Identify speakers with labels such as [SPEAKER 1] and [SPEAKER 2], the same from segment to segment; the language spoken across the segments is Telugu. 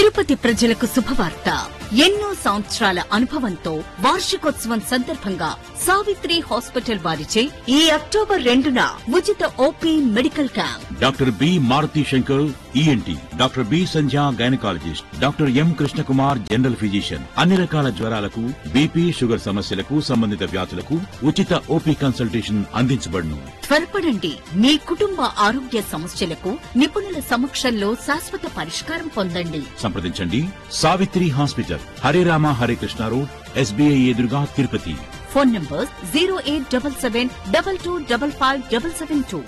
[SPEAKER 1] తిరుపతి ప్రజలకు శుభవార్త ఎన్నో సంవత్సరాల అనుభవంతో వార్షికోత్సవం సందర్భంగా సావిత్రి హాస్పిటల్ వారిచే ఈ అక్టోబర్ రెండున ఉచిత OP medical camp
[SPEAKER 2] doctor B Maruthi Shankar ENT doctor B Sandhya gynaecologist doctor M Krishnakumar general physician అన్ని రకాల జ్వరాలకు బీపీ షుగర్ సమస్యలకు సంబంధిత వ్యాధులకు ఉచిత ఓపీ కన్సల్టేషన్ అందించబడును
[SPEAKER 1] త్వరపడండి మీ కుటుంబ ఆరోగ్య సమస్యలకు నిపుణుల సమక్షంలో శాశ్వత పరిష్కారం పొందండి
[SPEAKER 2] సంప్రదించండి Savitri hospital Hare Rama Hare Krishna road SBI ఎదురుగా Tirupati
[SPEAKER 1] phone number zero eight double seven double two double five double seven two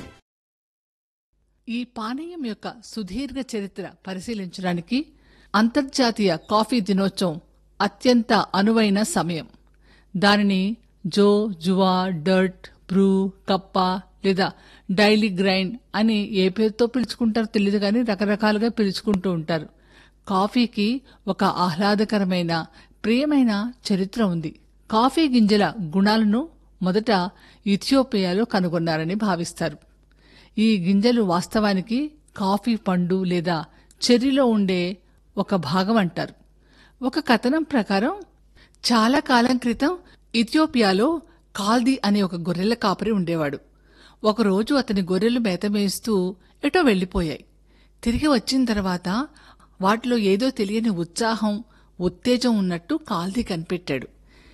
[SPEAKER 3] ఈ పానీయం యొక్క సుదీర్ఘ చరిత్ర పరిశీలించడానికి అంతర్జాతీయ కాఫీ దినోత్సవం అత్యంత అనువైన సమయం దానిని జో జువా డర్ట్ బ్రూ కప్ప లేదా డైలీ గ్రైండ్ అని ఏ పేరుతో పిలుచుకుంటారో తెలియదు కానీ రకరకాలుగా పిలుచుకుంటూ ఉంటారు కాఫీకి ఒక ఆహ్లాదకరమైన ప్రియమైన చరిత్ర ఉంది కాఫీ గింజల గుణాలను మొదట ఇథియోపియాలో కనుగొన్నారని భావిస్తారు ఈ గింజలు వాస్తవానికి కాఫీ పండు లేదా చెర్రీలో ఉండే ఒక భాగం అంటారు ఒక కథనం ప్రకారం చాలా కాలం క్రితం ఇథియోపియాలో కాల్దీ అనే ఒక గొర్రెల కాపరి ఉండేవాడు ఒకరోజు అతని గొర్రెలు మేత మేస్తూ ఎటో వెళ్ళిపోయాయి తిరిగి వచ్చిన తర్వాత వాటిలో ఏదో తెలియని ఉత్సాహం ఉత్తేజం ఉన్నట్టు కాల్దీ కనిపెట్టాడు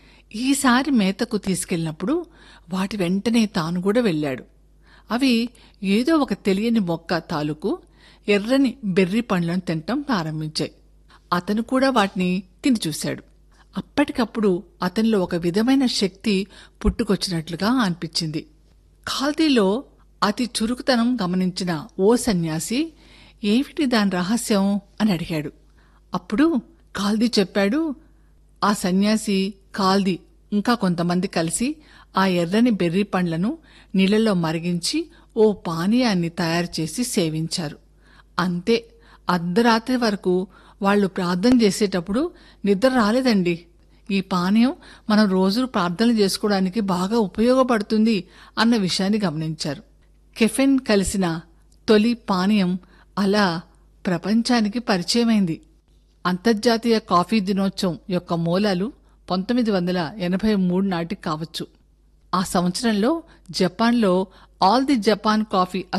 [SPEAKER 3] ఈసారి మేతకు తీసుకెళ్ళినప్పుడు వాటి వెంటనే తాను కూడా వెళ్ళాడు అవి ఏదో ఒక తెలియని మొక్క తాలూకు ఎర్రని బెర్రీ పండ్లను తినటం ప్రారంభించాయి అతను కూడా వాటిని తిని చూశాడు అప్పటికప్పుడు అతనిలో ఒక విధమైన శక్తి పుట్టుకొచ్చినట్లుగా అనిపించింది ఖాల్దీలో అతి చురుకుతనం గమనించిన ఓ సన్యాసి ఏమిటి దాని రహస్యం అని అడిగాడు అప్పుడు కాల్దీ చెప్పాడు ఆ సన్యాసి కాల్ది ఇంకా కొంతమంది కలిసి ఆ ఎర్రని బెర్రీ పండ్లను నీళ్లలో మరిగించి ఓ పానీయాన్ని తయారు చేసి సేవించారు అంతే అర్ధరాత్రి వరకు వాళ్ళు ప్రార్థన చేసేటప్పుడు నిద్ర రాలేదండి ఈ పానీయం మనం రోజు ప్రార్థనలు చేసుకోవడానికి బాగా ఉపయోగపడుతుంది అన్న విషయాన్ని గమనించారు కెఫెన్ కలిసిన తొలి పానీయం అలా ప్రపంచానికి పరిచయమైంది అంతర్జాతీయ కాఫీ దినోత్సవం యొక్క మూలాలు పంతొమ్మిది వందల ఎనభై మూడు నాటికి కావచ్చు ఆ సంవత్సరంలో జపాన్లో ఆల్ ది జపాన్ కాఫీ